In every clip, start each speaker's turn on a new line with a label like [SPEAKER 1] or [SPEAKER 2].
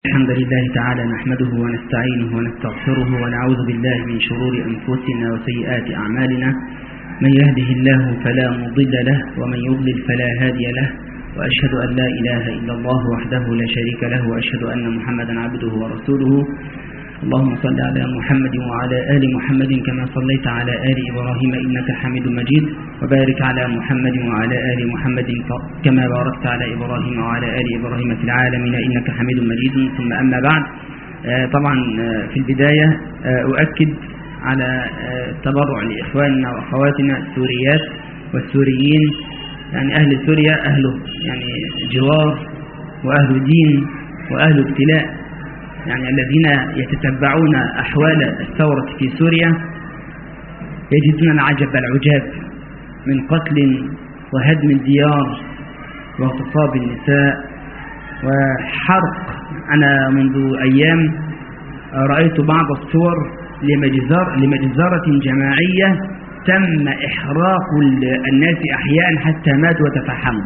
[SPEAKER 1] الحمد لله تعالى نحمده ونستعينه ونستغفره ونعوذ بالله من شرور أنفسنا وسيئات أعمالنا من يهده الله فلا مضل له ومن يضلل فلا هادي له وأشهد أن لا إله إلا الله وحده لا شريك له وأشهد أن محمدا عبده ورسوله اللهم صل على محمد وعلى آل محمد كما صليت على آل إبراهيم إنك حميد مجيد وبارك على محمد وعلى آل محمد كما باركت على إبراهيم وعلى آل إبراهيم في العالمين إنك حميد مجيد ثم أما بعد طبعا في البداية أؤكد على التبرع لإخواننا وأخواتنا السوريات والسوريين يعني أهل سوريا أهل يعني جوار وأهل دين وأهل ابتلاء يعني الذين يتتبعون أحوال الثورة في سوريا يجدون العجب العجاب من قتل وهدم الديار واغتصاب النساء وحرق أنا منذ أيام رأيت بعض الصور لمجزر لمجزرة جماعية تم إحراق الناس أحياء حتى ماتوا وتفحموا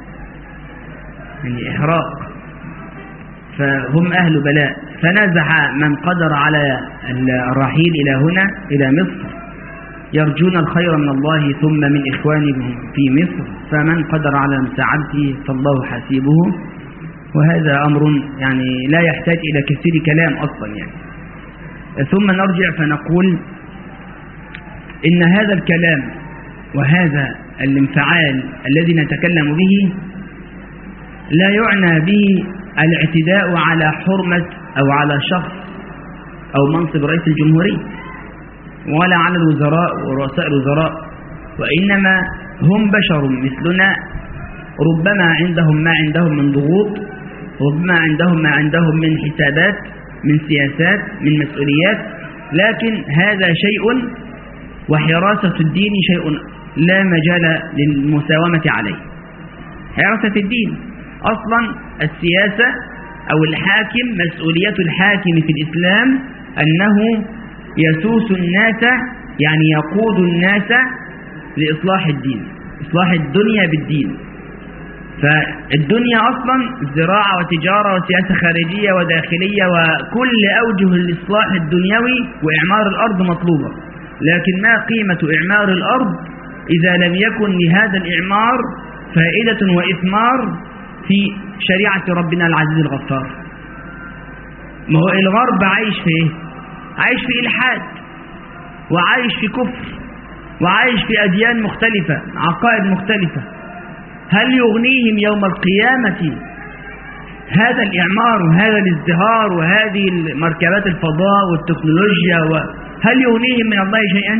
[SPEAKER 1] يعني إحراق فهم أهل بلاء فنزح من قدر على الرحيل إلى هنا إلى مصر يرجون الخير من الله ثم من إخوانهم في مصر فمن قدر على مساعدته فالله حسيبه وهذا أمر يعني لا يحتاج إلى كثير كلام أصلا يعني ثم نرجع فنقول إن هذا الكلام وهذا الانفعال الذي نتكلم به لا يعنى به الاعتداء على حرمة أو على شخص أو منصب رئيس الجمهورية ولا على الوزراء ورؤساء الوزراء وإنما هم بشر مثلنا ربما عندهم ما عندهم من ضغوط ربما عندهم ما عندهم من حسابات من سياسات من مسؤوليات لكن هذا شيء وحراسة الدين شيء لا مجال للمساومة عليه حراسة الدين أصلا السياسة أو الحاكم مسؤولية الحاكم في الإسلام أنه يسوس الناس يعني يقود الناس لإصلاح الدين إصلاح الدنيا بالدين فالدنيا أصلا زراعة وتجارة وسياسة خارجية وداخلية وكل أوجه الإصلاح الدنيوي وإعمار الأرض مطلوبة لكن ما قيمة إعمار الأرض إذا لم يكن لهذا الإعمار فائدة وإثمار في شريعة ربنا العزيز الغفار ما هو الغرب عايش في ايه عايش في إلحاد وعايش في كفر وعايش في أديان مختلفة عقائد مختلفة هل يغنيهم يوم القيامة هذا الإعمار وهذا الازدهار وهذه مركبات الفضاء والتكنولوجيا هل يغنيهم من الله شيئا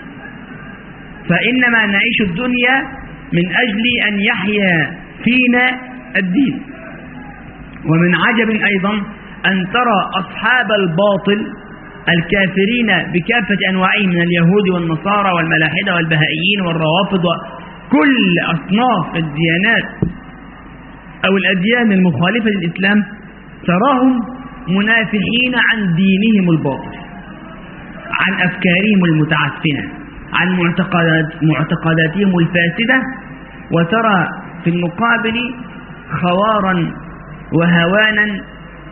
[SPEAKER 1] فإنما نعيش الدنيا من أجل أن يحيا فينا الدين ومن عجب أيضا أن ترى أصحاب الباطل الكافرين بكافة أنواعهم من اليهود والنصارى والملاحدة والبهائيين والروافض وكل أصناف الديانات أو الأديان المخالفة للإسلام تراهم منافحين عن دينهم الباطل عن أفكارهم المتعفنة عن معتقدات معتقداتهم الفاسدة وترى في المقابل خوارا وهوانا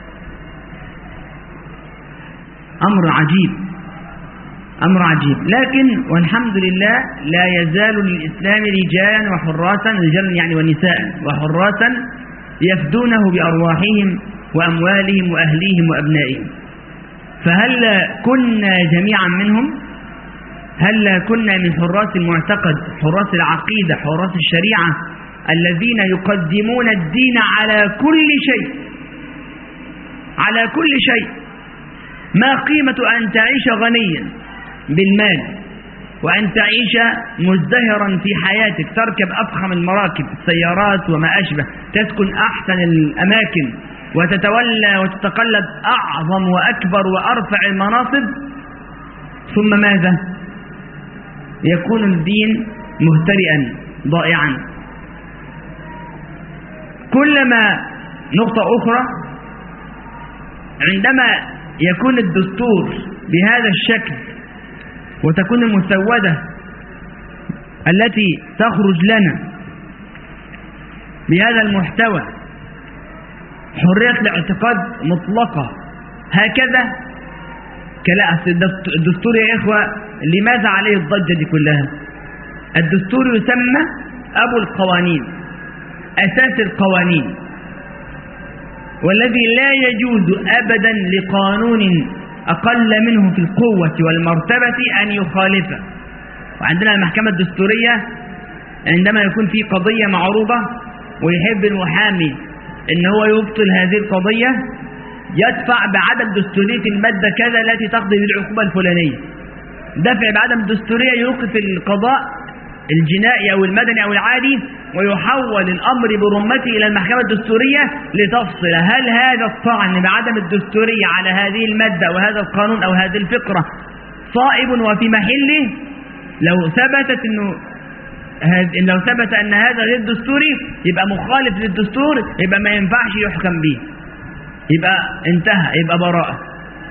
[SPEAKER 1] أمر عجيب أمر عجيب لكن والحمد لله لا يزال للإسلام رجالا وحراسا رجالا يعني ونساء وحراسا يفدونه بأرواحهم وأموالهم وأهليهم وأبنائهم فهل كنا جميعا منهم هل كنا من حراس المعتقد حراس العقيدة حراس الشريعة الذين يقدمون الدين على كل شيء على كل شيء ما قيمة أن تعيش غنيا بالمال وأن تعيش مزدهرا في حياتك تركب أفخم المراكب السيارات وما أشبه تسكن أحسن الأماكن وتتولى وتتقلد أعظم وأكبر وأرفع المناصب ثم ماذا يكون الدين مهترئا ضائعا كلما نقطة أخرى عندما يكون الدستور بهذا الشكل وتكون المسودة التي تخرج لنا بهذا المحتوى حرية الاعتقاد مطلقة هكذا كلا الدستور يا إخوة لماذا عليه الضجة دي كلها الدستور يسمى أبو القوانين أساس القوانين والذي لا يجوز أبدا لقانون أقل منه في القوة والمرتبة أن يخالفه وعندنا المحكمة الدستورية عندما يكون في قضية معروضة ويحب المحامي ان هو يبطل هذه القضية يدفع بعدم دستورية المادة كذا التي تقضي بالعقوبة الفلانية دفع بعدم الدستورية يوقف القضاء الجنائي أو المدني أو العادي ويحول الأمر برمته إلى المحكمة الدستورية لتفصل هل هذا الطعن بعدم الدستورية على هذه المادة وهذا القانون أو هذه الفقرة صائب وفي محله لو ثبتت أنه إن لو ثبت أن هذا غير دستوري يبقى مخالف للدستور يبقى ما ينفعش يحكم به يبقى انتهى يبقى براءة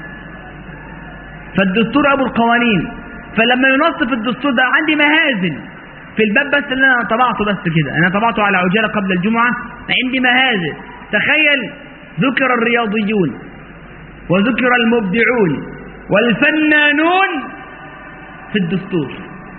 [SPEAKER 1] فالدستور أبو القوانين فلما ينصف الدستور ده عندي مهازل في الباب بس اللي أنا طبعته بس كده أنا طبعته على عجالة قبل الجمعة عندي مهازل تخيل ذكر الرياضيون وذكر المبدعون والفنانون في الدستور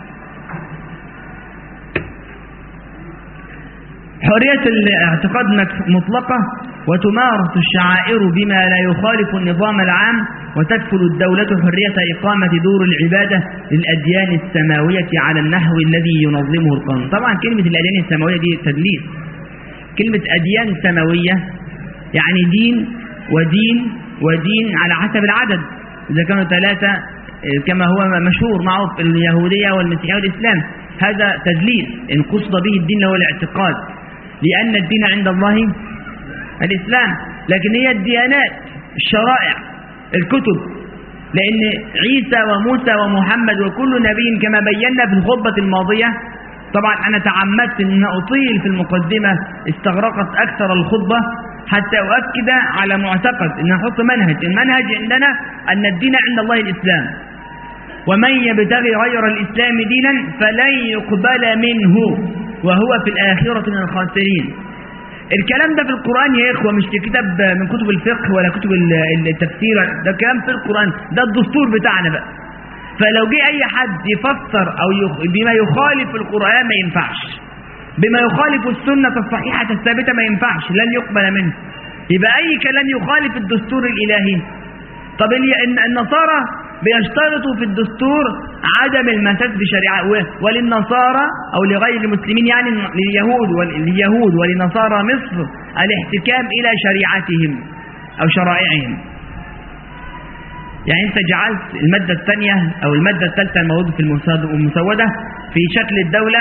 [SPEAKER 1] حرية الاعتقاد مطلقة وتمارس الشعائر بما لا يخالف النظام العام وتكفل الدولة حرية إقامة دور العبادة للأديان السماوية على النحو الذي ينظمه القانون طبعا كلمة الأديان السماوية دي تدليس كلمة أديان سماوية يعني دين ودين ودين على حسب العدد إذا كانوا ثلاثة كما هو مشهور معروف اليهودية والمسيحية والإسلام هذا تدليس إن قصد به الدين هو الاعتقاد لأن الدين عند الله الإسلام لكن هي الديانات الشرائع الكتب لأن عيسى وموسى ومحمد وكل نبي كما بينا في الخطبة الماضية طبعا أنا تعمدت أن أطيل في المقدمة استغرقت أكثر الخطبة حتى أؤكد على معتقد أن نحط منهج المنهج عندنا أن الدين عند الله الإسلام ومن يبتغي غير الإسلام دينا فلن يقبل منه وهو في الآخرة من الخاسرين الكلام ده في القرآن يا إخوة مش في كتاب من كتب الفقه ولا كتب التفسير ده كلام في القرآن ده الدستور بتاعنا بقى فلو جه أي حد يفسر أو يخ... بما يخالف القرآن ما ينفعش بما يخالف السنة الصحيحة الثابتة ما ينفعش لن يقبل منه يبقى أي كلام يخالف الدستور الإلهي طب النصارى بيشترطوا في الدستور عدم المساس بشريعة وللنصارى أو لغير المسلمين يعني لليهود ولليهود ولنصارى مصر الاحتكام إلى شريعتهم أو شرائعهم يعني أنت جعلت المادة الثانية أو المادة الثالثة الموجودة في المسودة في شكل الدولة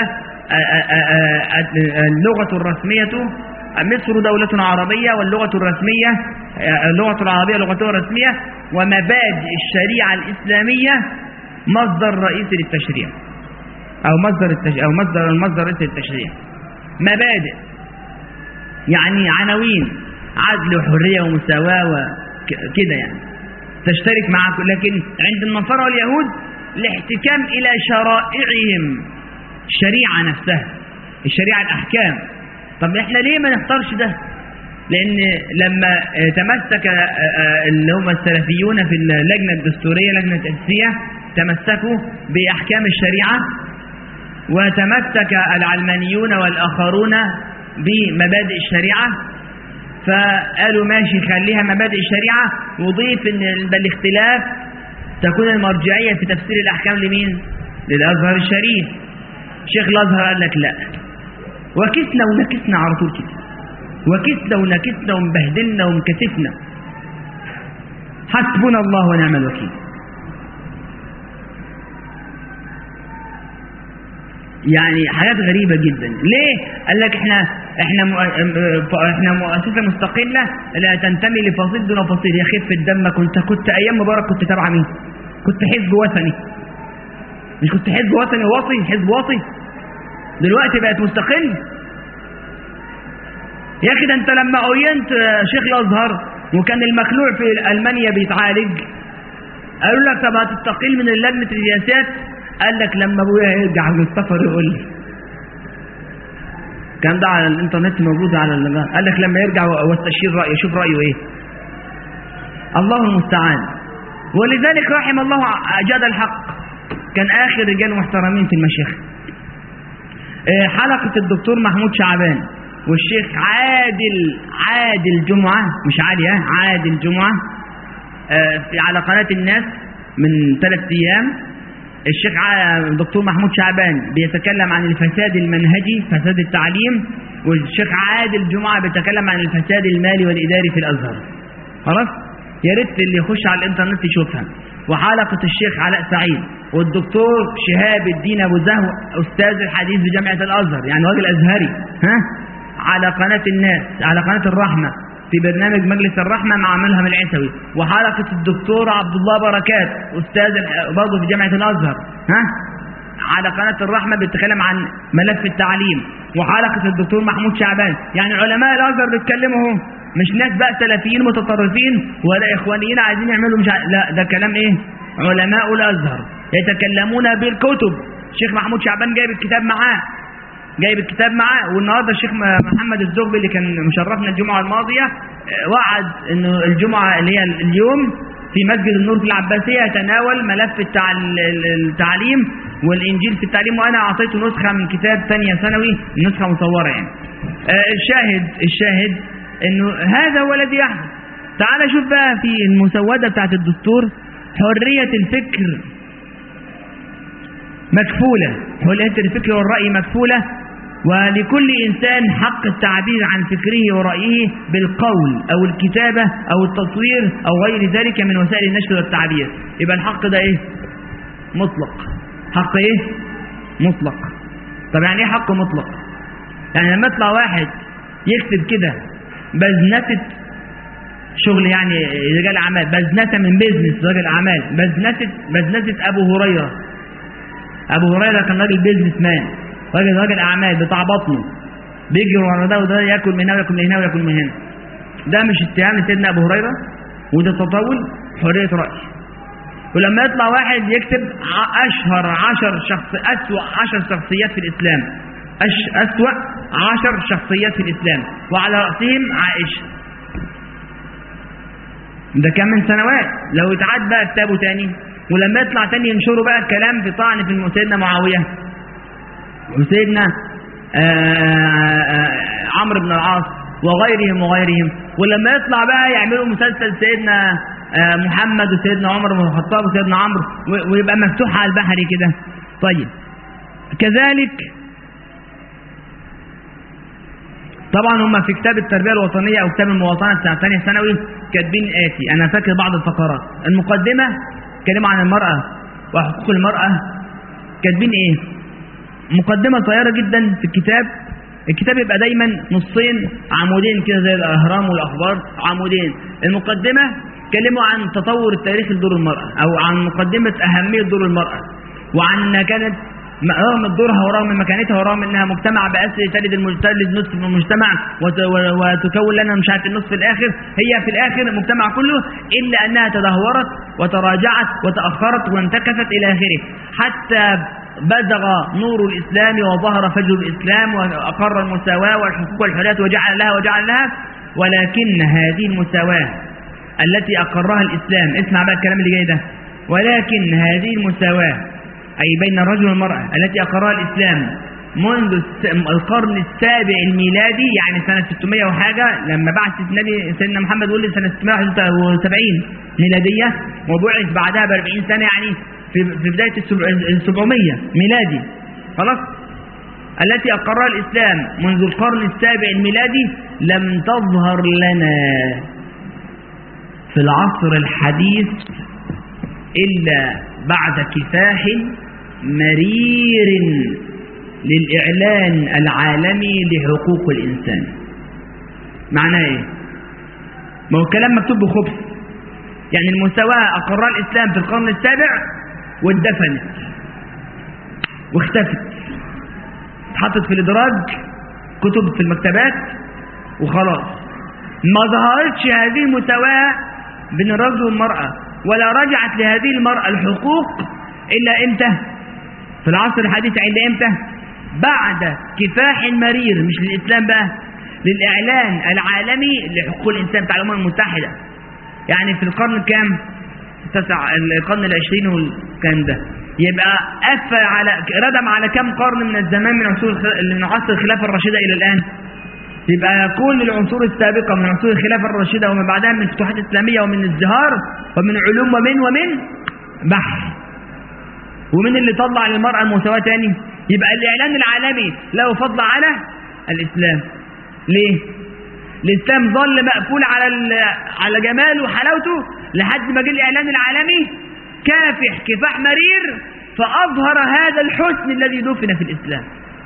[SPEAKER 1] اللغة الرسمية مصر دولة عربية واللغة الرسمية اللغة العربية لغتها الرسمية ومبادئ الشريعة الإسلامية مصدر رئيسي للتشريع أو مصدر التش... أو مصدر المصدر الرئيسي للتشريع مبادئ يعني عناوين عدل وحرية ومساواة وكده يعني تشترك معك لكن عند النصارى واليهود الاحتكام إلى شرائعهم الشريعة نفسها الشريعة الأحكام طب احنا ليه ما نختارش ده لأن لما تمسك اللي هم السلفيون في اللجنة الدستورية لجنة التأسيسية تمسكوا بأحكام الشريعة وتمسك العلمانيون والآخرون بمبادئ الشريعة فقالوا ماشي خليها مبادئ الشريعة وضيف ان بالاختلاف تكون المرجعية في تفسير الأحكام لمين؟ للأزهر الشريف شيخ الأزهر قال لك لا وكسنا ونكسنا على طول كده وكسنا ونكسنا ومبهدلنا ومكتفنا حسبنا الله ونعم الوكيل يعني حاجات غريبة جدا ليه قال لك احنا احنا مؤ... احنا مؤسسة مستقلة لا تنتمي لفصيل دون فصيل يا خف الدم كنت كنت ايام مبارك كنت تابع مين كنت حزب وطني مش كنت حزب وطني وطني حزب وطني دلوقتي بقت مستقل يا اخي ده انت لما عينت شيخ الازهر وكان المخلوع في المانيا بيتعالج قالوا لك طب هتستقيل من لجنه الرئاسات قال لك لما ابويا يرجع من السفر يقول لي كان ده على الانترنت موجود على ال- قال لك لما يرجع واستشير رأيه شوف رأيه ايه الله المستعان ولذلك رحم الله جاد الحق كان آخر رجال محترمين في المشيخ آه، حلقة الدكتور محمود شعبان والشيخ عادل عادل جمعة مش عادي ها عادل جمعة آه، في- على قناة الناس من ثلاث أيام الشيخ ع- دكتور محمود شعبان بيتكلم عن الفساد المنهجي فساد التعليم والشيخ عادل جمعة بيتكلم عن الفساد المالي والإداري في الأزهر خلاص يا ريت اللي يخش على الانترنت يشوفها وحلقة الشيخ علاء سعيد والدكتور شهاب الدين أبو زهو أستاذ الحديث بجامعة الأزهر يعني راجل أزهري ها على قناة الناس على قناة الرحمة في برنامج مجلس الرحمة مع ملهم العسوي وحلقة الدكتور عبد الله بركات أستاذ الح- برضه في جامعة الأزهر ها على قناة الرحمة بيتكلم عن ملف التعليم وحلقة الدكتور محمود شعبان يعني علماء الأزهر بيتكلموا اهو مش ناس بقى سلفيين متطرفين ولا إخوانيين عايزين يعملوا مش ع... لا ده كلام إيه علماء الأزهر يتكلمون بالكتب الشيخ محمود شعبان جايب الكتاب معاه جايب الكتاب معاه والنهارده الشيخ م- محمد الزغبي اللي كان مشرفنا الجمعه الماضيه آه، وعد انه الجمعه اللي هي اليوم في مسجد النور في العباسيه يتناول ملف التع- ال- التعليم والانجيل في التعليم وانا اعطيته نسخه من كتاب ثانيه ثانوي نسخه مصوره يعني آه، الشاهد الشاهد انه هذا هو الذي يحدث تعال شوف بقى في المسوده بتاعت الدستور حريه الفكر مكفولة حرية الفكر والرأي مكفولة ولكل إنسان حق التعبير عن فكره ورأيه بالقول أو الكتابة أو التصوير أو غير ذلك من وسائل النشر والتعبير يبقى الحق ده إيه مطلق حق إيه مطلق طب يعني إيه حق مطلق يعني لما يطلع واحد يكتب كده بزنة شغل يعني رجال أعمال بزنة من بيزنس رجل أعمال بزنة بزنة أبو هريرة ابو هريره كان راجل بيزنس مان راجل راجل اعمال بتاع بطنه بيجري ورا ده وده ياكل من هنا وياكل من هنا وياكل من هنا ده مش اتهام لسيدنا ابو هريره وده تطاول حريه راي ولما يطلع واحد يكتب ع- اشهر عشر شخص اسوا عشر شخصيات في الاسلام أش اسوا عشر شخصيات في الاسلام وعلى راسهم عائشه ده كان من سنوات لو اتعاد بقى كتابه تاني ولما يطلع تاني ينشروا بقى الكلام في طعن في سيدنا معاوية وسيدنا آه، آه، عمرو بن العاص وغيرهم وغيرهم ولما يطلع بقى يعملوا مسلسل سيدنا آه، محمد وسيدنا عمر بن الخطاب وسيدنا عمرو و- ويبقى مفتوح على البحر كده طيب كذلك طبعا هم في كتاب التربية الوطنية أو كتاب المواطنة بتاع ثانية ثانوي كاتبين آتي أنا فاكر بعض الفقرات المقدمة كلمة عن المرأة وحقوق المرأة كاتبين إيه مقدمة صغيرة جدا في الكتاب الكتاب يبقى دايما نصين عمودين كده زي الأهرام والأخبار عمودين المقدمة كلموا عن تطور التاريخ لدور المرأة أو عن مقدمة أهمية دور المرأة وعن أنها كانت رغم دورها ورغم مكانتها ورغم انها مجتمع بأسر تلد المجتلد نصف من المجتمع وت- و- وتكون لنا مش عارف النصف الاخر هي في الاخر المجتمع كله الا انها تدهورت وتراجعت وتاخرت وانتكست الى اخره حتى بزغ نور الاسلام وظهر فجر الاسلام واقر المساواه والحقوق والحريات وجعل لها وجعل لها ولكن هذه المساواه التي اقرها الاسلام اسمع بقى الكلام اللي جاي ده ولكن هذه المساواه أي بين الرجل والمرأة التي أقرها الإسلام منذ الس- القرن السابع الميلادي يعني سنة 600 وحاجة لما بعث النبي سيدنا محمد ولد سنة 671 ميلادية وبعث بعدها ب 40 سنة يعني في في بداية السبع- ال 700 ميلادي خلاص التي أقرها الإسلام منذ القرن السابع الميلادي لم تظهر لنا في العصر الحديث إلا بعد كفاح مرير للإعلان العالمي لحقوق الإنسان معناه إيه؟ ما هو الكلام مكتوب بخبث يعني المساواة أقرها الإسلام في القرن السابع واتدفنت واختفت اتحطت في الإدراج كتب في المكتبات وخلاص ما ظهرتش هذه المساواة بين الرجل والمرأة ولا رجعت لهذه المرأة الحقوق إلا إمتى في العصر الحديث إلا إمتى بعد كفاح مرير مش للإسلام بقى للإعلان العالمي لحقوق الإنسان بتاع الأمم المتحدة يعني في القرن الكام تسع القرن العشرين والكلام ده يبقى أف على ردم على كم قرن من الزمان من عصور من عصر الخلافة الراشدة إلى الآن يبقى كل العنصر السابقة من عصور الخلافة الراشدة وما بعدها من فتوحات إسلامية ومن ازدهار ومن علوم ومن ومن بحث ومن اللي طلع للمرأة المساواة تاني يبقى الإعلان العالمي له فضل على الإسلام ليه؟ الإسلام ظل مقفول على على جماله وحلاوته لحد ما جه الإعلان العالمي كافح كفاح مرير فأظهر هذا الحسن الذي دفن في الإسلام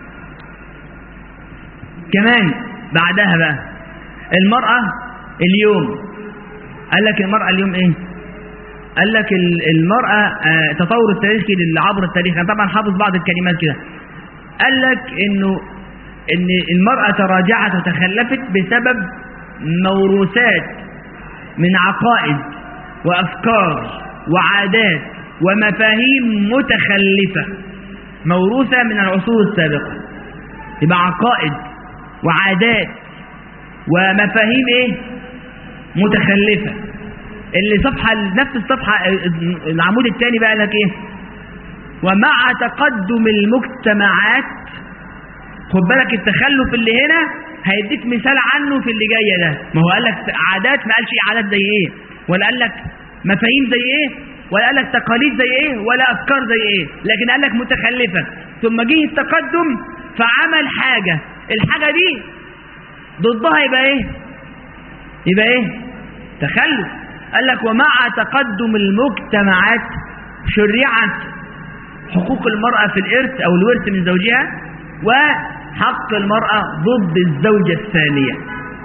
[SPEAKER 1] كمان بعدها بقى المرأة اليوم قال لك المرأة اليوم ايه قال لك المرأة آه تطور التاريخي عبر التاريخ انا طبعا حافظ بعض الكلمات كده قال لك انه ان المرأة تراجعت وتخلفت بسبب موروثات من عقائد وافكار وعادات ومفاهيم متخلفة موروثة من العصور السابقة يبقى عقائد وعادات ومفاهيم ايه متخلفة اللي صفحة نفس الصفحة العمود الثاني بقى لك ايه ومع تقدم المجتمعات خد بالك التخلف اللي هنا هيديك مثال عنه في اللي جاي ده ما هو قال لك عادات ما قالش عادات زي ايه ولا قال لك مفاهيم زي ايه ولا قال لك تقاليد زي ايه ولا افكار زي ايه لكن قال لك متخلفة ثم جه التقدم فعمل حاجة الحاجة دي ضدها يبقى ايه يبقى ايه تخلف قال لك ومع تقدم المجتمعات شرعت حقوق المرأة في الإرث أو الورث من زوجها وحق المرأة ضد الزوجة الثانية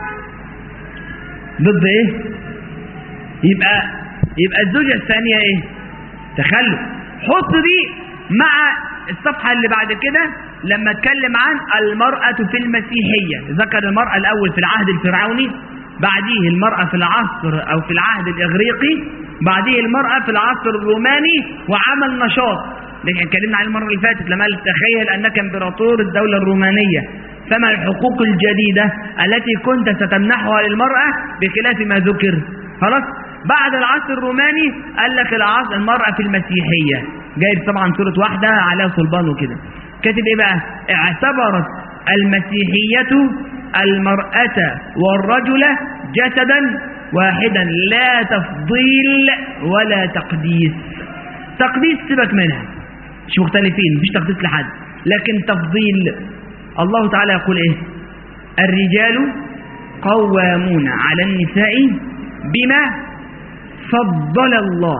[SPEAKER 1] ضد ايه يبقى يبقى الزوجة الثانية ايه تخلف حط دي مع الصفحة اللي بعد كده لما اتكلم عن المرأة في المسيحية ذكر المرأة الأول في العهد الفرعوني بعديه المرأة في العصر أو في العهد الإغريقي بعديه المرأة في العصر الروماني وعمل نشاط لكن اتكلمنا عليه المرة اللي فاتت لما قال تخيل أنك امبراطور الدولة الرومانية فما الحقوق الجديدة التي كنت ستمنحها للمرأة بخلاف ما ذكر خلاص بعد العصر الروماني قال لك العصر المرأة في المسيحية جايب طبعا صورة واحدة عليها صلبان وكده كاتب ايه بقى اعتبرت المسيحية المرأة والرجل جسدا واحدا لا تفضيل ولا تقديس تقديس سيبك منها مش مختلفين مفيش تقديس لحد لكن تفضيل الله تعالى يقول ايه الرجال قوامون على النساء بما فضل الله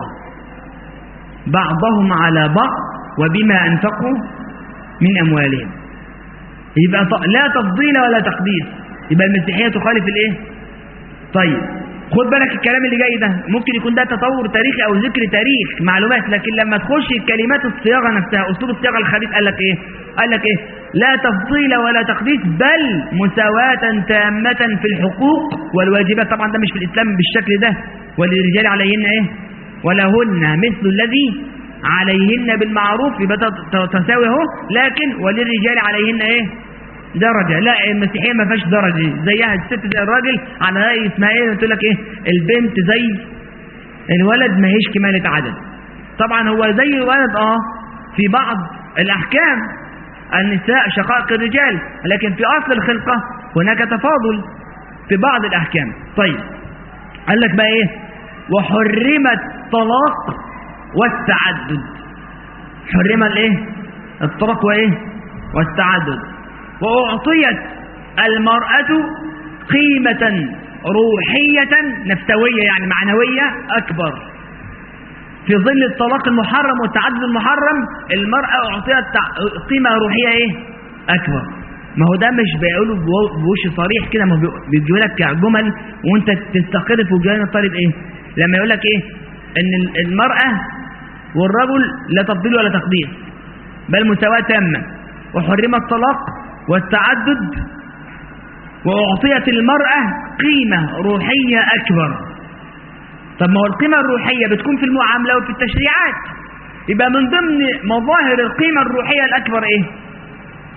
[SPEAKER 1] بعضهم على بعض وبما أنفقوا من أموالهم يبقى لا تفضيل ولا تقديس يبقى المسيحية تخالف الايه طيب خد بالك الكلام اللي جاي ده ممكن يكون ده تطور تاريخي او ذكر تاريخ معلومات لكن لما تخش كلمات الصياغه نفسها اسلوب الصياغه الخبيث قال لك ايه قال لك ايه لا تفضيل ولا تقديس بل مساواة تامة في الحقوق والواجبات طبعا ده مش في الاسلام بالشكل ده وللرجال عليهن ايه ولهن مثل الذي عليهن بالمعروف يبقى تساوي اهو لكن وللرجال عليهن ايه درجة لا المسيحية ما فيهاش درجة زيها الست زي الراجل على رأي اسمها ايه تقول لك ايه البنت زي الولد ما هيش كمالة عدد طبعا هو زي الولد اه في بعض الاحكام النساء شقائق الرجال لكن في اصل الخلقة هناك تفاضل في بعض الاحكام طيب قال لك بقى ايه وحرمت الطلاق والتعدد حرم الايه الطلاق وايه والتعدد وأعطيت المرأة قيمة روحية نفسوية يعني معنوية أكبر في ظل الطلاق المحرم والتعدد المحرم المرأة أعطيت قيمة روحية إيه؟ أكبر ما هو ده مش بيقولوا بوش صريح كده ما بيجيبوا لك جمل وانت تستقر في وجدان الطالب ايه لما يقول لك ايه ان المرأة والرجل لا تفضيل ولا تقدير بل مساواة تامة وحرم الطلاق والتعدد وأعطيت المرأة قيمة روحية أكبر طب ما هو القيمة الروحية بتكون في المعاملة وفي التشريعات يبقى من ضمن مظاهر القيمة الروحية الأكبر إيه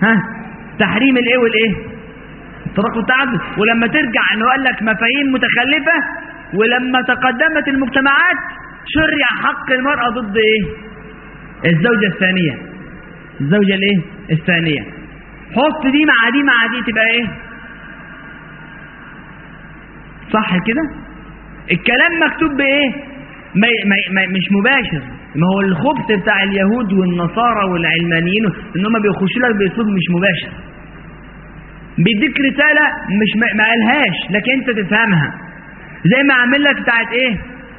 [SPEAKER 1] ها تحريم الايه والايه الطلاق والتعدد ولما ترجع انه قال لك مفاهيم متخلفة ولما تقدمت المجتمعات شرع حق المرأة ضد ايه الزوجة الثانية الزوجة الايه الثانية حط دي مع دي مع دي تبقى ايه صح كده الكلام مكتوب بايه ما ما ما مش مباشر ما هو الخبث بتاع اليهود والنصارى والعلمانيين ان هم بيخشوا لك باسلوب مش مباشر بيديك رسالة مش ما ما قالهاش لكن انت تفهمها زي ما عامل لك بتاعت ايه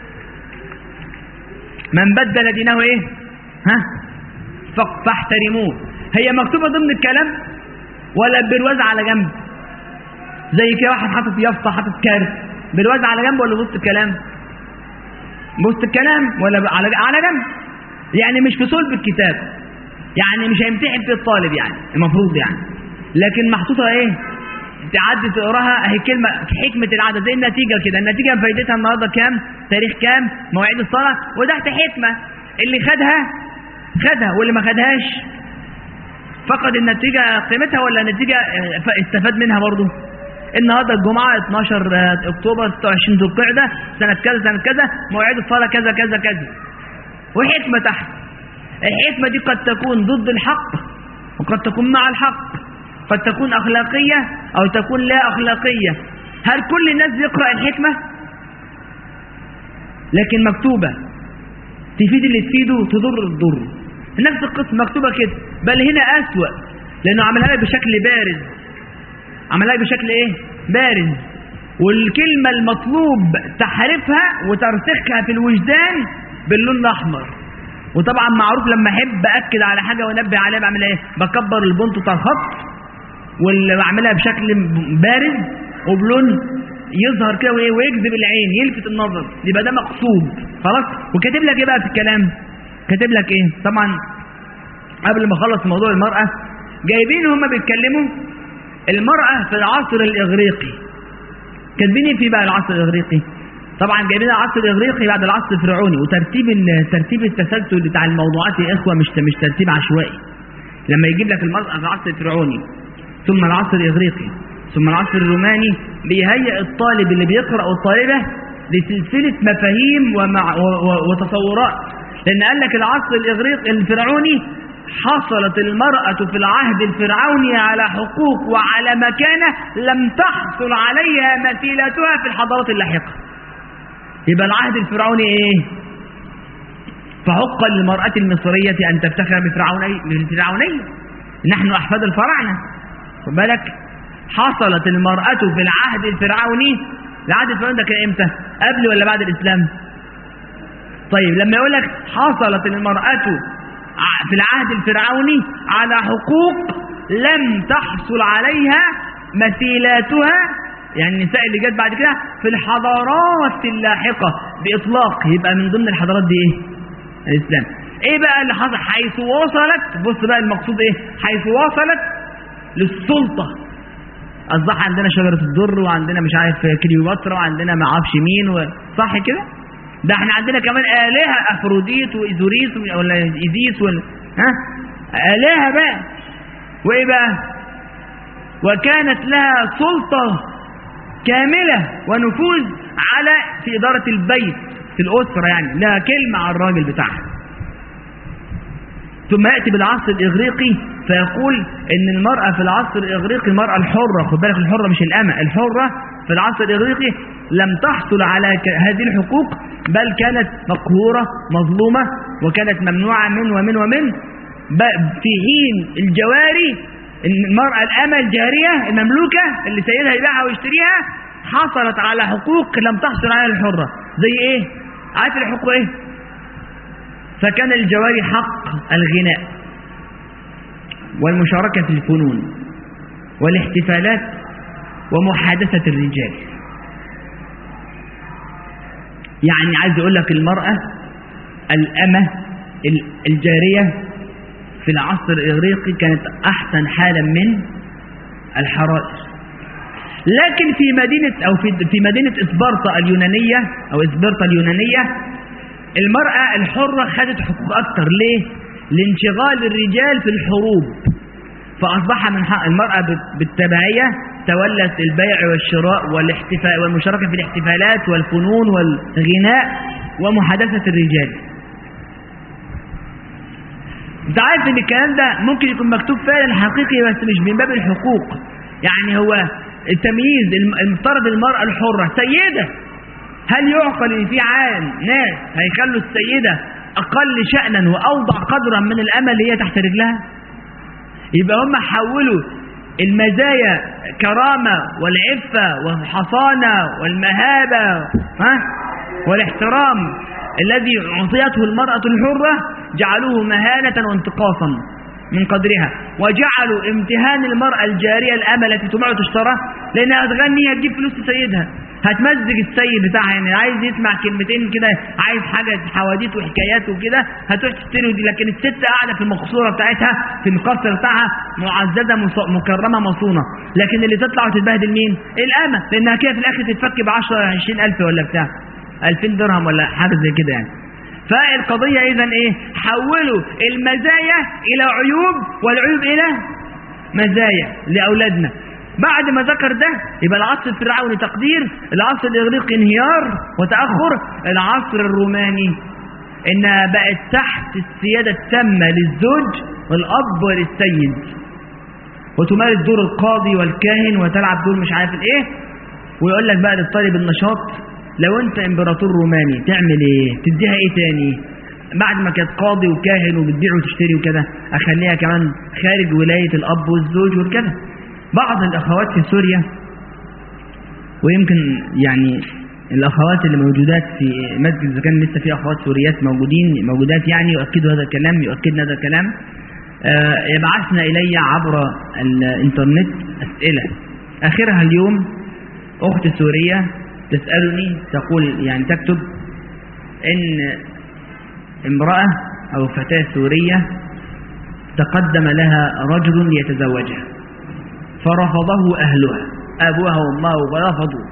[SPEAKER 1] من بدل دينه ايه ها ف- فاحترموه هي مكتوبة ضمن الكلام ولا برواز على جنب زي كده واحد حاطط يافطة حاطط كارت برواز على جنب ولا وسط الكلام وسط الكلام ولا ب- على على جنب يعني مش في صلب الكتاب يعني مش هيمتحن في الطالب يعني المفروض يعني لكن محطوطة ايه تعدي تقراها اهي كلمة حكمة العدد زي النتيجة كده النتيجة فايدتها النهاردة كام تاريخ كام مواعيد الصلاة وتحت حكمة اللي خدها خدها واللي ما خدهاش فقد النتيجة قيمتها ولا النتيجة آه، ف- استفاد منها برضه النهاردة الجمعة 12 آه، اكتوبر 26 ذو القعدة سنة كذا سنة كذا مواعيد الصلاة كذا كذا كذا وحكمة تحت الحكمة دي قد تكون ضد الحق وقد تكون مع الحق قد تكون أخلاقية أو تكون لا أخلاقية هل كل الناس يقرأ الحكمة لكن مكتوبة تفيد اللي تفيده تضر الضر نفس القسم مكتوبة كده بل هنا أسوأ لأنه عملها لك بشكل بارز عملها لك بشكل إيه بارز والكلمة المطلوب تحرفها وترسخها في الوجدان باللون الأحمر وطبعا معروف لما احب اكد على حاجه وانبه عليها بعمل ايه بكبر البنط بتاع الخط واللي بعملها بشكل بارز وبلون يظهر كده وايه ويجذب العين يلفت النظر يبقى ده مقصود خلاص وكاتب لك ايه بقى في الكلام كاتب لك ايه طبعا قبل ما اخلص موضوع المراه جايبين هم بيتكلموا المراه في العصر الاغريقي كاتبين ايه في بقى العصر الاغريقي طبعا جايبين العصر الاغريقي بعد العصر الفرعوني وترتيب ال- ترتيب التسلسل بتاع الموضوعات يا اخوه مش مش ترتيب عشوائي لما يجيب لك المرأة في العصر الفرعوني ثم العصر الإغريقي ثم العصر الروماني بيهيئ الطالب اللي بيقرأ والطالبة لسلسلة مفاهيم ومع و- و- وتصورات لأن قال لك العصر الإغريقي الفرعوني حصلت المرأة في العهد الفرعوني على حقوق وعلى مكانة لم تحصل عليها مثيلتها في الحضارات اللاحقة يبقى العهد الفرعوني ايه فحق للمرأة المصرية أن تفتخر بفرعوني بالفرعونية نحن أحفاد الفراعنة خد بالك حصلت المرأة في العهد الفرعوني العهد الفرعوني ده كان امتى قبل ولا بعد الإسلام طيب لما يقول لك حصلت المرأة ع- في العهد الفرعوني على حقوق لم تحصل عليها مثيلاتها يعني النساء اللي جت بعد كده في الحضارات اللاحقة بإطلاق يبقى من ضمن الحضارات دي ايه الإسلام ايه بقى اللي حصل حيث وصلت بص بقى المقصود ايه حيث وصلت للسلطة أصبح عندنا شجرة الدر وعندنا مش عارف كليوباترا وعندنا ما اعرفش مين و... صح كده ده احنا عندنا كمان آلهة أفروديت وإيزوريس ولا إيزيس ولا ها آلهة بقى وإيه بقى وكانت لها سلطة كاملة ونفوذ على في إدارة البيت في الأسرة يعني لها كلمة على الراجل بتاعها ثم يأتي بالعصر الإغريقي فيقول إن المرأة في العصر الإغريقي المرأة الحرة خد بالك الحرة مش الأمة الحرة في العصر الإغريقي لم تحصل على ك- هذه الحقوق بل كانت مقهورة مظلومة وكانت ممنوعة من ومن ومن ب- في حين الجواري إن المرأة الأمة الجارية المملوكة اللي سيدها يبيعها ويشتريها حصلت على حقوق لم تحصل عليها الحرة زي إيه؟ عارف الحقوق إيه؟ فكان الجواري حق الغناء والمشاركة في الفنون والاحتفالات ومحادثة الرجال يعني عايز أقول لك المرأة الأمة ال- الجارية في العصر الإغريقي كانت أحسن حالا من الحرائر لكن في مدينة أو في في مدينة إسبرطة اليونانية أو إسبرطة اليونانية المرأة الحرة خدت حقوق أكتر ليه؟ لانشغال الرجال في الحروب فأصبح من حق المرأة بال- بالتبعية تولت البيع والشراء والاحتفال والمشاركة في الاحتفالات والفنون والغناء ومحادثة الرجال انت عارف ان الكلام ده ممكن يكون مكتوب فعلا حقيقي بس مش من باب الحقوق يعني هو التمييز الم- المفترض المرأة الحرة سيدة هل يعقل ان في عالم ناس هيخلوا السيدة اقل شأنا واوضع قدرا من الامل اللي هي تحت رجلها يبقى هم حولوا المزايا كرامة والعفة والحصانة والمهابة ها والاحترام الذي أعطيته المرأة الحرة جعلوه مهانة وانتقاصا من قدرها وجعلوا امتهان المرأة الجارية الأمة التي تباع وتشترى لأنها هتغني هتجيب فلوس سيدها هتمزج السيد بتاعها يعني عايز يسمع كلمتين كده عايز حاجة حواديت وحكايات وكده هتروح تشتري دي لكن الست قاعدة في المقصورة بتاعتها في القصر بتاعها معززة مص- مكرمة مصونة لكن اللي تطلع وتتبهدل مين؟ الأمة لأنها كده في الآخر تتفك ب 10 20 ألف ولا بتاع 2000 درهم ولا حاجة زي كده يعني فالقضية إذا إيه حولوا المزايا إلى عيوب والعيوب إلى مزايا لأولادنا بعد ما ذكر ده يبقى العصر الفرعوني تقدير العصر الإغريقي انهيار وتأخر العصر الروماني إنها بقت تحت السيادة التامة للزوج والأب وللسيد وتمارس دور القاضي والكاهن وتلعب دور مش عارف ايه ويقول لك بقى للطالب النشاط لو انت امبراطور روماني تعمل ايه تديها ايه تاني بعد ما كانت قاضي وكاهن وبتبيع وتشتري وكده اخليها كمان خارج ولاية الاب والزوج وكده بعض الاخوات في سوريا ويمكن يعني الاخوات اللي موجودات في مسجد اذا كان لسه في اخوات سوريات موجودين موجودات يعني يؤكدوا هذا الكلام يؤكدنا هذا الكلام آه، يبعثن الي عبر الانترنت اسئله اخرها اليوم اخت سوريه تسالني تقول يعني تكتب ان امراه او فتاه سوريه تقدم لها رجل يتزوجها فرفضه اهلها ابوها وامها ورفضوا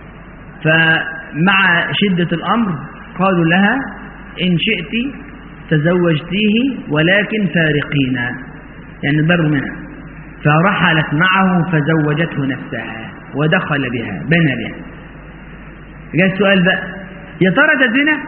[SPEAKER 1] فمع شدة الأمر قالوا لها إن شئت تزوجتيه ولكن فارقينا يعني البر منها فرحلت معه فزوجته نفسها ودخل بها بنى بها جاء السؤال بقى يا ترى ده زنا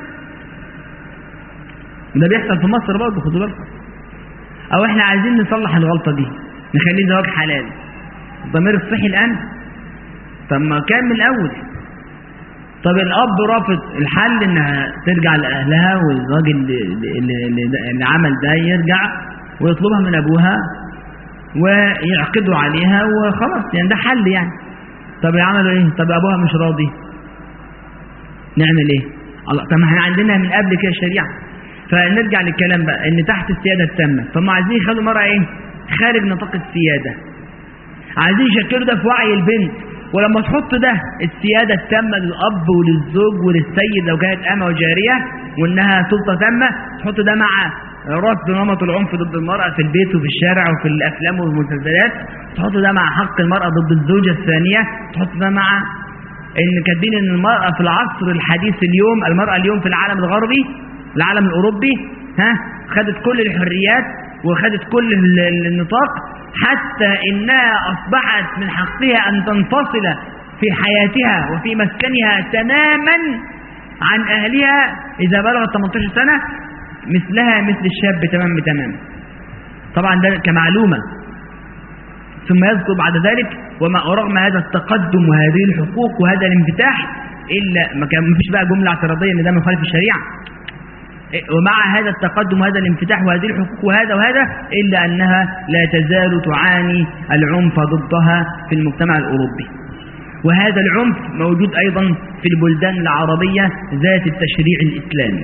[SPEAKER 1] ده بيحصل في مصر برضه خدوا بالكم او احنا عايزين نصلح الغلطه دي نخليه زواج حلال الضمير الصحي الان طب ما كان من الاول طب الاب رافض الحل انها ترجع لاهلها والراجل اللي, اللي, اللي, اللي عمل ده يرجع ويطلبها من ابوها ويعقدوا عليها وخلاص يعني ده حل يعني طب يعملوا ايه طب ابوها مش راضي نعمل ايه الله طب ما احنا عندنا من قبل كده شريعه فنرجع للكلام بقى ان تحت السياده التامه فهم عايزين يخلوا المراه ايه خارج نطاق السياده عايزين يشكلوا ده في وعي البنت ولما تحط ده السيادة التامة للأب وللزوج وللسيد لو كانت أمة وجارية وإنها سلطة تامة تحط ده مع رفض نمط العنف ضد المرأة في البيت وفي الشارع وفي الأفلام والمسلسلات تحط ده مع حق المرأة ضد الزوجة الثانية تحط ده مع إن كاتبين إن المرأة في العصر الحديث اليوم المرأة اليوم في العالم الغربي العالم الأوروبي ها خدت كل الحريات وخدت كل ال- النطاق حتى إنها أصبحت من حقها أن تنفصل في حياتها وفي مسكنها تماما عن أهلها إذا بلغت 18 سنة مثلها مثل الشاب تمام بتمام طبعا ده كمعلومة ثم يذكر بعد ذلك وما ورغم هذا التقدم وهذه الحقوق وهذا الانفتاح إلا ما كان مفيش بقى جملة اعتراضية إن ده مخالف الشريعة ومع هذا التقدم وهذا الانفتاح وهذه الحقوق وهذا وهذا إلا أنها لا تزال تعاني العنف ضدها في المجتمع الأوروبي وهذا العنف موجود أيضا في البلدان العربية ذات التشريع الإسلامي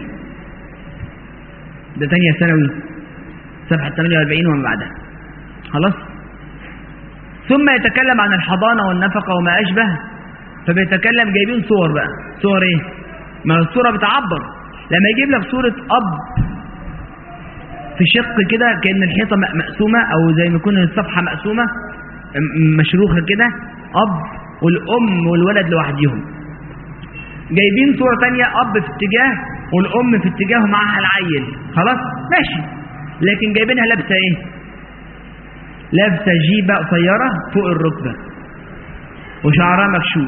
[SPEAKER 1] ده ثانية ثانوي صفحة 48 وما بعدها خلاص ثم يتكلم عن الحضانة والنفقة وما أشبه فبيتكلم جايبين صور بقى صور ايه ما الصورة بتعبر لما يجيب لك صورة أب في شق كده كأن الحيطة م- مقسومة أو زي ما يكون الصفحة مقسومة م- مشروخة كده أب والأم والولد لوحديهم جايبين صورة تانية أب في اتجاه والأم في اتجاه ومعها العيل خلاص ماشي لكن جايبينها لابسة إيه لابسة جيبة قصيرة فوق الركبة وشعرها مكشوف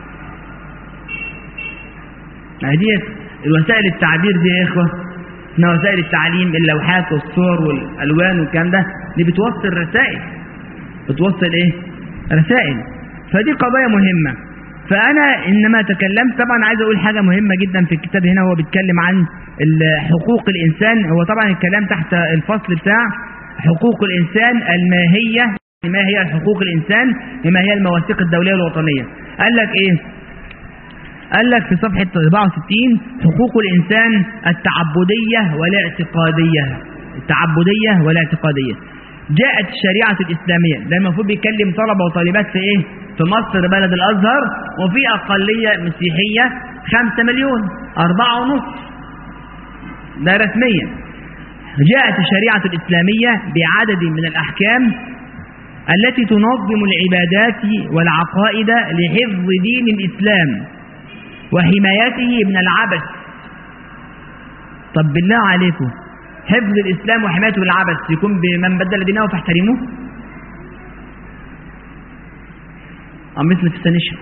[SPEAKER 1] دي الوسائل التعبير دي يا إخوة اسمها وسائل التعليم اللوحات والصور والألوان والكلام ده دي بتوصل رسائل بتوصل إيه رسائل فدي قضايا مهمة فأنا إنما تكلمت طبعا عايز أقول حاجة مهمة جدا في الكتاب هنا هو بيتكلم عن حقوق الإنسان هو طبعا الكلام تحت الفصل بتاع حقوق الإنسان الماهية ما هي حقوق الإنسان وما هي المواثيق الدولية والوطنية قال لك إيه قال لك في صفحة 64 حقوق الإنسان التعبدية والاعتقادية التعبدية والاعتقادية جاءت الشريعة الإسلامية ده المفروض بيتكلم طلبة وطالبات في إيه في مصر بلد الأزهر وفي أقلية مسيحية خمسة مليون أربعة ونص ده رسميا جاءت الشريعة الإسلامية بعدد من الأحكام التي تنظم العبادات والعقائد لحفظ دين الإسلام وحمايته من العبث طب بالله عليكم حفظ الإسلام وحمايته من العبث يكون بمن بدل دينه فاحترموه أم مثل تستنشف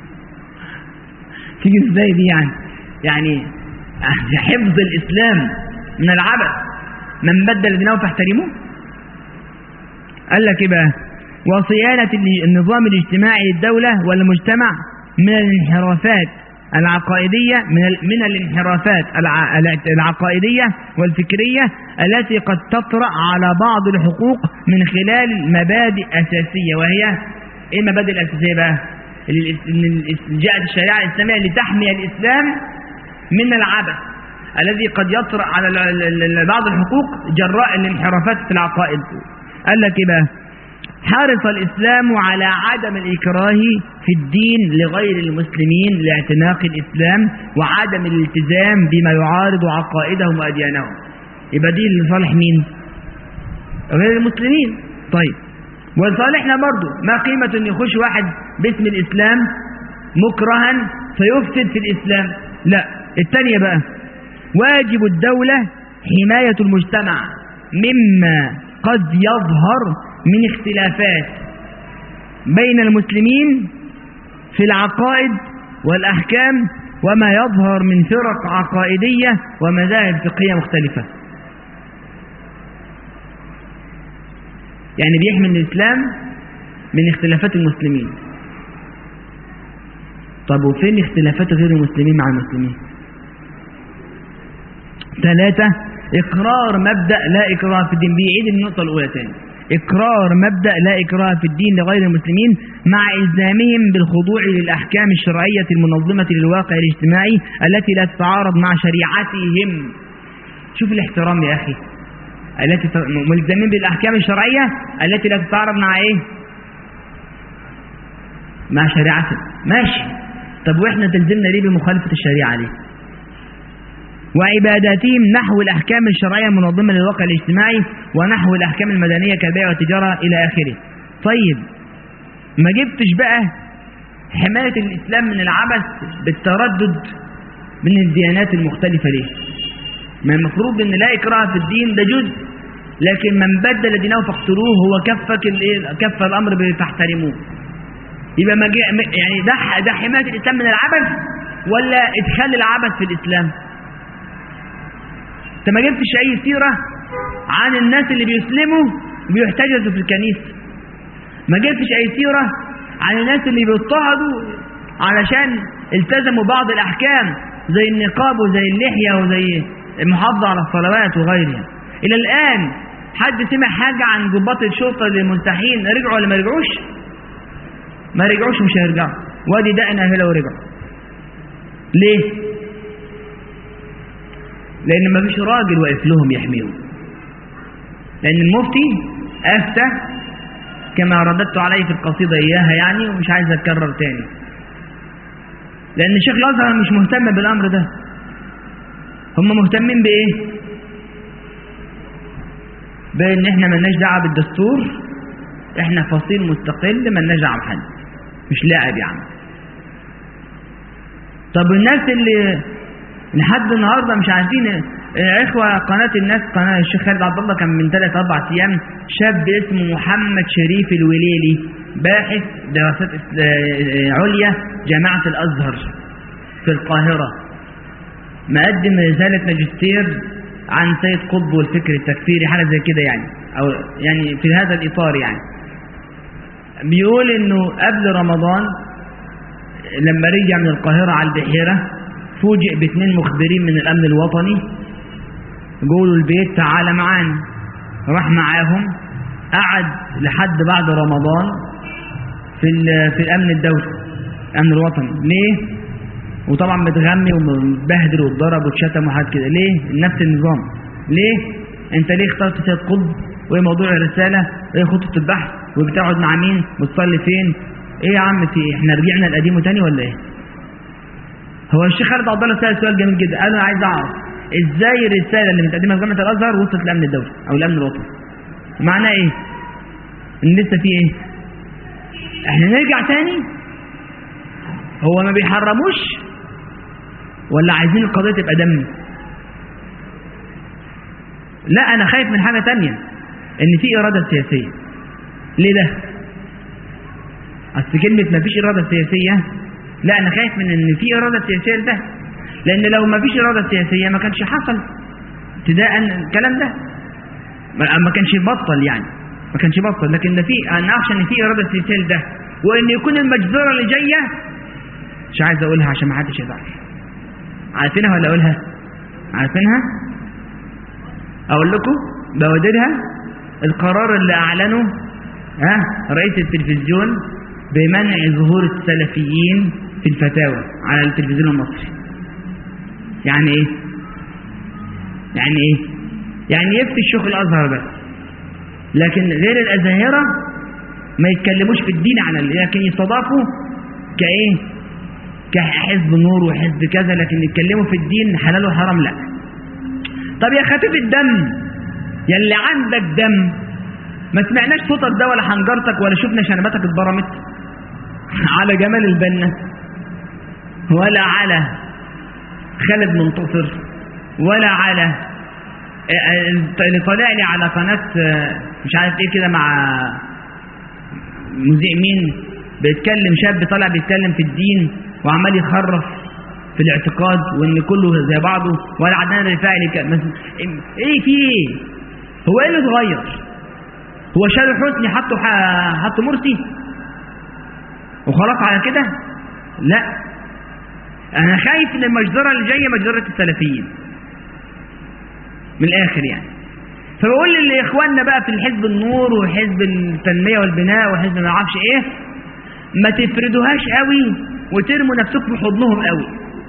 [SPEAKER 1] تيجي ازاي دي يعني يعني حفظ الإسلام من العبث من بدل دينه فاحترموه قال لك ايه بقى وصيانة النظام الاجتماعي للدولة والمجتمع من الانحرافات العقائدية من من الانحرافات العقائدية والفكرية التي قد تطرأ على بعض الحقوق من خلال مبادئ أساسية وهي ايه المبادئ الأساسية بقى جاءت الشريعة الإسلامية لتحمي الإسلام من العبث الذي قد يطرأ على بعض الحقوق جراء الانحرافات في العقائد قال لك ايه بقى حرص الإسلام على عدم الإكراه في الدين لغير المسلمين لاعتناق الإسلام وعدم الالتزام بما يعارض عقائدهم وأديانهم يبقى دي لصالح مين غير المسلمين طيب ولصالحنا برضو ما قيمة أن يخش واحد باسم الإسلام مكرها فيفسد في الإسلام لا الثانية بقى واجب الدولة حماية المجتمع مما قد يظهر من اختلافات بين المسلمين في العقائد والأحكام وما يظهر من فرق عقائدية ومذاهب فقهية مختلفة يعني بيحمي الإسلام من اختلافات المسلمين طب وفين اختلافات غير المسلمين مع المسلمين ثلاثة إقرار مبدأ لا إكراه في الدين بيعيد النقطة الأولى تاني إقرار مبدأ لا إكراه في الدين لغير المسلمين مع إلزامهم بالخضوع للأحكام الشرعية المنظمة للواقع الاجتماعي التي لا تتعارض مع شريعتهم شوف الاحترام يا أخي التي ملزمين بالأحكام الشرعية التي لا تتعارض مع إيه مع شريعتهم ماشي طب وإحنا تلزمنا ليه بمخالفة الشريعة ليه وعباداتهم نحو الأحكام الشرعية المنظمة للواقع الاجتماعي ونحو الأحكام المدنية كالبيع والتجارة إلى آخره طيب ما جبتش بقى حماية الإسلام من العبث بالتردد من الديانات المختلفة ليه ما المفروض ان لا إكراه في الدين ده جزء لكن من بدل دينه فاقتلوه هو كفك كف الأمر فاحترموه يبقى ما يعني ده ده حماية الإسلام من العبث ولا إدخال العبث في الإسلام انت ما جبتش اي سيرة عن الناس اللي بيسلموا بيحتجزوا في الكنيسة ما جبتش اي سيرة عن الناس اللي بيضطهدوا علشان التزموا بعض الاحكام زي النقاب وزي اللحية وزي المحافظة على الصلوات وغيرها الى الان حد سمع حاجة عن ضباط الشرطة اللي ملتحين رجعوا ولا ما رجعوش ما رجعوش مش هيرجعوا وادي دقنا هلا ورجعوا ليه لأن ما فيش راجل واقف لهم يحميهم لأن المفتي أفتى كما رددت عليه في القصيدة إياها يعني ومش عايز أتكرر تاني لأن الشيخ الأزهر مش مهتم بالأمر ده هم مهتمين بإيه بأن إحنا ملناش دعوة بالدستور إحنا فصيل مستقل ملناش دعوة بحد مش لاعب يعني طب الناس اللي لحد النهاردة مش عارفين يا إخوة قناة الناس قناة الشيخ خالد عبد الله كان من ثلاث أربع أيام شاب اسمه محمد شريف الوليلي باحث دراسات عليا جامعة الأزهر في القاهرة مقدم رسالة ماجستير عن سيد قطب والفكر التكفيري حاجة زي كده يعني أو يعني في هذا الإطار يعني بيقول إنه قبل رمضان لما رجع من القاهرة على البحيرة فوجئ باثنين مخبرين من الأمن الوطني جولوا البيت تعالى معانا راح معاهم قعد لحد بعد رمضان في في الأمن الدولي الأمن الوطني ليه؟ وطبعا متغمي ومبهدل واتضرب واتشتم وحاجات كده ليه؟ نفس النظام ليه؟ انت ليه اخترت سيد قطب؟ وايه موضوع الرسالة؟ وايه خطة البحث؟ وبتقعد مع مين؟ بتصلي فين؟ ايه يا عم في ايه؟ احنا رجعنا القديم تاني ولا ايه؟ هو الشيخ خالد عبد الله سأل سؤال جميل جدا قال انا عايز اعرف ازاي الرسالة اللي متقدمها في جامعة الازهر وصلت للامن الدولي او الامن الوطني؟ معناه ايه؟ ان لسه في ايه؟ احنا نرجع تاني؟ هو ما بيحرموش ولا عايزين القضية تبقى دم لا انا خايف من حاجة تانية ان في ارادة سياسية ليه ده اصل كلمة ما فيش ارادة سياسية لا انا خايف من ان في ارادة سياسية لده لان لو ما فيش ارادة سياسية ما كانش حصل ابتداء الكلام ده ما كانش يبطل يعني ما كانش يبطل لكن ده في انا اخشى ان في ارادة سياسية لده وان يكون المجزرة اللي جاية مش عايز اقولها عشان ما حدش يزعل عارفينها ولا اقولها عارفينها اقول لكم بودرها القرار اللي اعلنه ها رئيس التلفزيون بمنع ظهور السلفيين في الفتاوى على التلفزيون المصري يعني ايه يعني ايه يعني يفتي الشيخ الازهر بس لكن غير الازاهره ما يتكلموش في الدين على لكن يستضافوا كايه كحزب نور وحزب كذا لكن يتكلموا في الدين حلال وحرام لا طب يا خفيف الدم يا اللي عندك دم ما سمعناش صوتك ده ولا حنجرتك ولا شفنا شنباتك اتبرمت على جمال البنا ولا على خالد منتصر ولا على اللي طالع لي على قناة مش عارف ايه كده مع مذيع مين بيتكلم شاب طالع بيتكلم في الدين وعمال يخرف في الاعتقاد وان كله زي بعضه ولا عدنان الرفاعي ايه في ايه هو ايه اللي اتغير هو شال حسني حطه حطه مرسي وخلاص على كده لا انا خايف ان المجزره اللي جايه مجزره السلفيين من الاخر يعني فبقول لاخواننا بقى في الحزب النور وحزب التنميه والبناء وحزب ما اعرفش ايه ما تفردوهاش قوي وترموا نفسكم في حضنهم قوي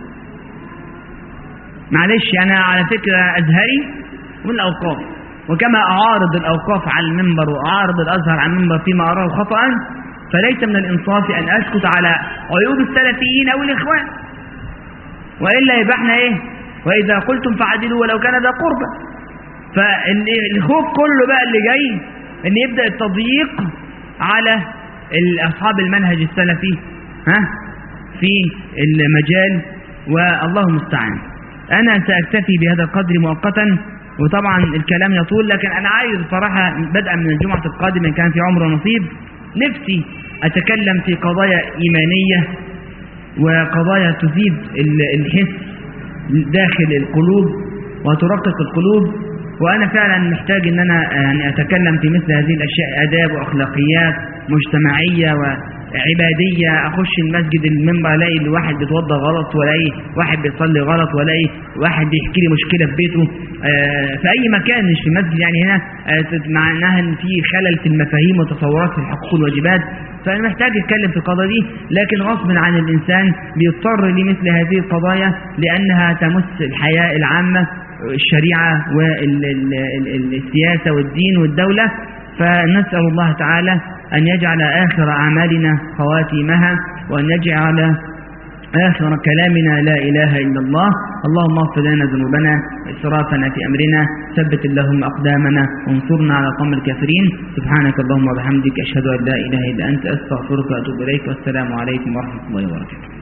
[SPEAKER 1] معلش انا على فكره ازهري من الاوقاف وكما اعارض الاوقاف على المنبر واعارض الازهر على المنبر فيما اراه خطا فليس من الانصاف ان اسكت على عيوب السلفيين او الاخوان والا يبقى احنا ايه واذا قلتم فعدلوا ولو كان ذا قربى فالخوف كله بقى اللي جاي ان يبدا التضييق على اصحاب المنهج السلفي ها في المجال والله المستعان انا ساكتفي بهذا القدر مؤقتا وطبعا الكلام يطول لكن انا عايز صراحه بدءا من الجمعه القادمه ان كان في عمر ونصيب نفسي اتكلم في قضايا ايمانيه وقضايا تفيد الحس داخل القلوب وترقق القلوب وانا فعلا محتاج ان انا يعني اتكلم في مثل هذه الاشياء اداب واخلاقيات مجتمعيه وعباديه اخش المسجد المنبر الاقي الواحد بيتوضى غلط والاقي واحد بيصلي غلط والاقي واحد بيحكي لي مشكله في بيته في اي مكان مش في المسجد يعني هنا معناها ان في خلل في المفاهيم والتصورات في الحقوق والواجبات فانا محتاج اتكلم في القضايا دي لكن غصب عن الانسان بيضطر لمثل هذه القضايا لانها تمس الحياه العامه الشريعة والسياسة والدين والدولة فنسأل الله تعالى أن يجعل آخر أعمالنا خواتيمها وأن يجعل آخر كلامنا لا إله إلا الله اللهم اغفر لنا ذنوبنا وإسرافنا في أمرنا ثبت اللهم أقدامنا وانصرنا على قوم الكافرين سبحانك اللهم وبحمدك أشهد أن لا إله إلا أنت أستغفرك وأتوب إليك والسلام عليكم ورحمة الله وبركاته